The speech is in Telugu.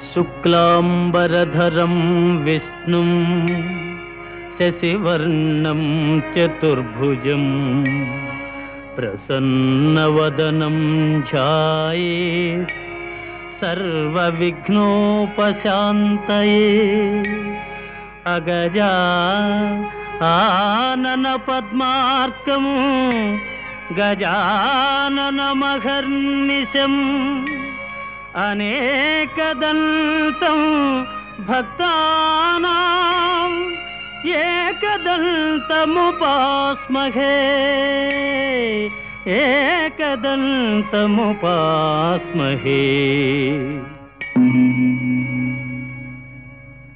శుక్లాంబరధరం విష్ణుం శశివర్ణం చతుర్భుజం ప్రసన్నవదనం ఛాయేత్ సర్వవిఘ్నోపశాంతయే అగజా ఆనన పద్మార్కము గజాననమహర్నిశం అనేకదంతం భక్తానాం ఏకదంతముపాస్మహే ఏకదంతముపాస్మహే